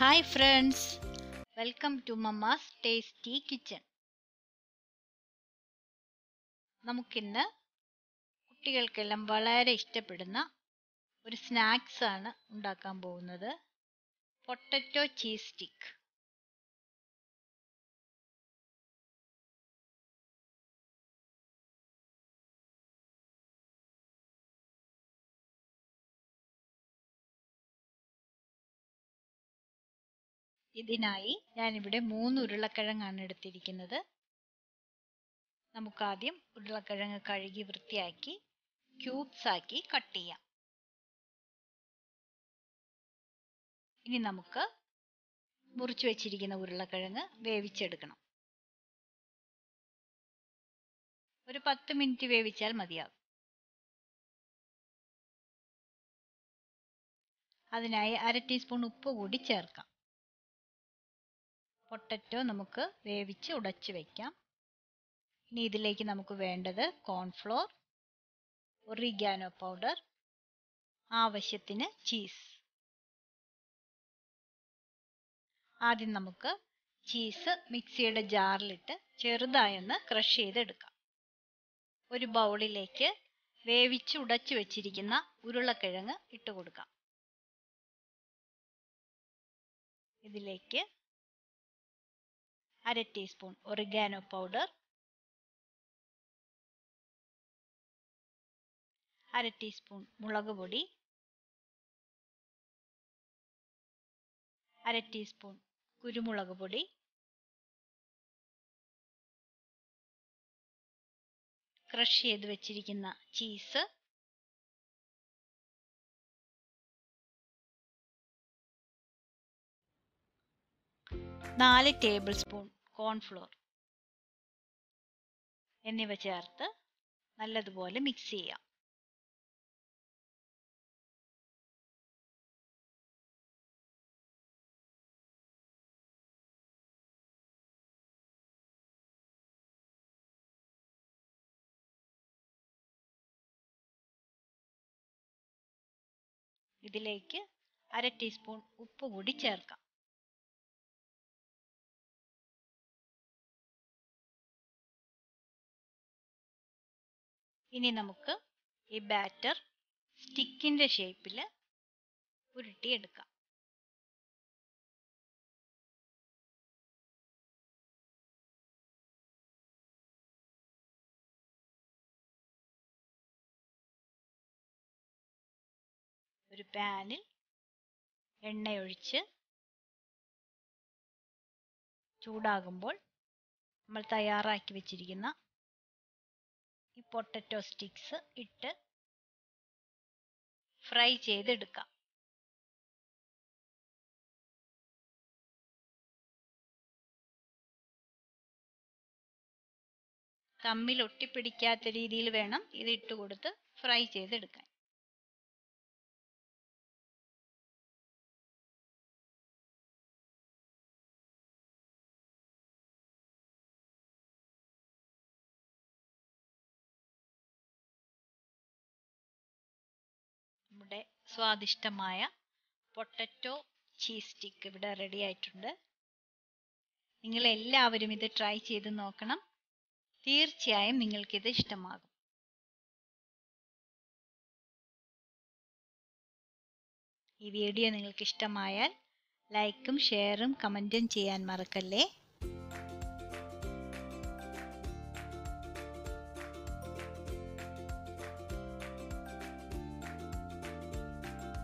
hi friends welcome to Mamma's tasty kitchen നമുക്കിന്ന് കുട്ടികൾക്കെല്ലാം വളരെ ഇഷ്ടപ്പെടുന്ന ഒരു സ്നാക്സ് ആണ് ഉണ്ടാക്കാൻ പോകുന്നത് പൊട്ടറ്റോ ചീസ് സ്റ്റിക്ക് ഇതിനായി ഞാനിവിടെ മൂന്ന് ഉരുളക്കിഴങ്ങാണ് എടുത്തിരിക്കുന്നത് നമുക്കാദ്യം ഉരുളക്കിഴങ്ങ് കഴുകി വൃത്തിയാക്കി ക്യൂബ്സ് ആക്കി കട്ട് ചെയ്യാം ഇനി നമുക്ക് മുറിച്ചു വെച്ചിരിക്കുന്ന ഉരുളക്കിഴങ്ങ് വേവിച്ചെടുക്കണം ഒരു പത്ത് മിനിറ്റ് വേവിച്ചാൽ മതിയാകും അതിനായി അര ടീസ്പൂൺ ഉപ്പ് കൂടി ചേർക്കാം പൊട്ടറ്റോ നമുക്ക് വേവിച്ച് ഉടച്ച് വയ്ക്കാം ഇനി ഇതിലേക്ക് നമുക്ക് വേണ്ടത് കോൺഫ്ലോർ ഒറിഗാനോ പൗഡർ ആവശ്യത്തിന് ചീസ് ആദ്യം നമുക്ക് ചീസ് മിക്സിയുടെ ജാറിലിട്ട് ചെറുതായൊന്ന് ക്രഷ് ചെയ്തെടുക്കാം ഒരു ബൗളിലേക്ക് വേവിച്ച് ഉടച്ചു വെച്ചിരിക്കുന്ന ഉരുളക്കിഴങ്ങ് ഇട്ട് കൊടുക്കാം ഇതിലേക്ക് അര ടീസ്പൂൺ ഒറിഗാനോ പൗഡർ അര ടീസ്പൂൺ മുളക് പൊടി അര ടീസ്പൂൺ കുരുമുളക് പൊടി ക്രഷ് ചെയ്ത് വെച്ചിരിക്കുന്ന ചീസ് നാല് ടേബിൾ സ്പൂൺ കോൺഫ്ലോർ എന്നിവ ചേർത്ത് നല്ലതുപോലെ മിക്സ് ചെയ്യാം ഇതിലേക്ക് അര ടീസ്പൂൺ ഉപ്പ് കൂടി ചേർക്കാം ഇനി നമുക്ക് ഈ ബാറ്റർ സ്റ്റിക്കിന്റെ ഷേപ്പിൽ ഉരുട്ടിയെടുക്കാം ഒരു പാനിൽ എണ്ണയൊഴിച്ച് ചൂടാകുമ്പോൾ നമ്മൾ തയ്യാറാക്കി വെച്ചിരിക്കുന്ന ഈ പൊട്ടറ്റോ സ്റ്റിക്സ് ഇട്ട് ഫ്രൈ ചെയ്തെടുക്കാം തമ്മിൽ ഒട്ടിപ്പിടിക്കാത്ത രീതിയിൽ വേണം ഇത് ഇട്ട് കൊടുത്ത് ഫ്രൈ ചെയ്തെടുക്കാൻ നമ്മുടെ സ്വാദിഷ്ടമായ പൊട്ടറ്റോ ചീസ് സ്റ്റിക്ക് ഇവിടെ റെഡി ആയിട്ടുണ്ട് നിങ്ങൾ എല്ലാവരും ഇത് ട്രൈ ചെയ്ത് നോക്കണം തീർച്ചയായും നിങ്ങൾക്കിത് ഇഷ്ടമാകും ഈ വീഡിയോ നിങ്ങൾക്ക് ഇഷ്ടമായാൽ ലൈക്കും ഷെയറും കമൻറ്റും ചെയ്യാൻ മറക്കല്ലേ